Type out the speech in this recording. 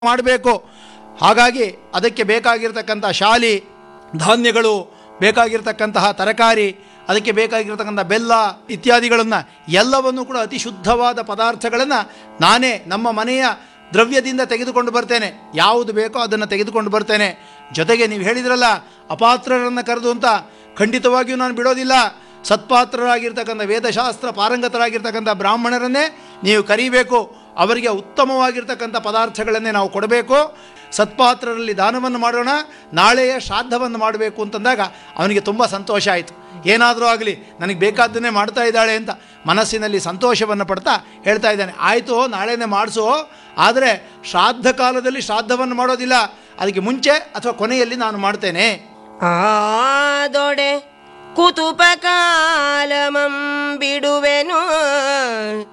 ಮಾಡಬೇಕು ಹಾಗಾಗಿ ಅದಕ್ಕೆ ಬೇಕಾಗಿರ್ತಕ್ಕಂಥ ಶಾಲಿ ಧಾನ್ಯಗಳು ಬೇಕಾಗಿರ್ತಕ್ಕಂತಹ ತರಕಾರಿ ಅದಕ್ಕೆ ಬೇಕಾಗಿರ್ತಕ್ಕಂಥ ಬೆಲ್ಲ ಇತ್ಯಾದಿಗಳನ್ನು ಎಲ್ಲವನ್ನು ಕೂಡ ಅತಿ ಶುದ್ಧವಾದ ಪದಾರ್ಥಗಳನ್ನು ನಾನೇ ನಮ್ಮ ಮನೆಯ ದ್ರವ್ಯದಿಂದ ತೆಗೆದುಕೊಂಡು ಬರ್ತೇನೆ ಯಾವುದು ಬೇಕೋ ಅದನ್ನು ತೆಗೆದುಕೊಂಡು ಬರ್ತೇನೆ ಜೊತೆಗೆ ನೀವು ಹೇಳಿದ್ರಲ್ಲ ಅಪಾತ್ರರನ್ನು ಕರೆದು ಅಂತ ಖಂಡಿತವಾಗಿಯೂ ನಾನು ಬಿಡೋದಿಲ್ಲ ಸತ್ಪಾತ್ರರಾಗಿರ್ತಕ್ಕಂಥ ವೇದಶಾಸ್ತ್ರ ಪಾರಂಗತರಾಗಿರ್ತಕ್ಕಂಥ ಬ್ರಾಹ್ಮಣರನ್ನೇ ನೀವು ಕರೀಬೇಕು ಅವರಿಗೆ ಉತ್ತಮವಾಗಿರ್ತಕ್ಕಂಥ ಪದಾರ್ಥಗಳನ್ನೇ ನಾವು ಕೊಡಬೇಕು ಸತ್ಪಾತ್ರರಲ್ಲಿ ದಾನವನ್ನು ಮಾಡೋಣ ನಾಳೆಯ ಶ್ರಾದ್ದವನ್ನು ಮಾಡಬೇಕು ಅಂತಂದಾಗ ಅವನಿಗೆ ತುಂಬ ಸಂತೋಷ ಆಯಿತು ಏನಾದರೂ ಆಗಲಿ ನನಗೆ ಬೇಕಾದ್ದನ್ನೇ ಮಾಡ್ತಾ ಇದ್ದಾಳೆ ಅಂತ ಮನಸ್ಸಿನಲ್ಲಿ ಸಂತೋಷವನ್ನು ಪಡ್ತಾ ಹೇಳ್ತಾ ಇದ್ದಾನೆ ಆಯಿತು ನಾಳೆನೇ ಮಾಡಿಸು ಆದರೆ ಶ್ರಾದ್ದ ಕಾಲದಲ್ಲಿ ಶ್ರಾದ್ದವನ್ನು ಮಾಡೋದಿಲ್ಲ ಅದಕ್ಕೆ ಮುಂಚೆ ಅಥವಾ ಕೊನೆಯಲ್ಲಿ ನಾನು ಮಾಡ್ತೇನೆ ಆದೊಡೆ ಕುತುಪಕಾಲಮಂ ಬಿಡುವೆನು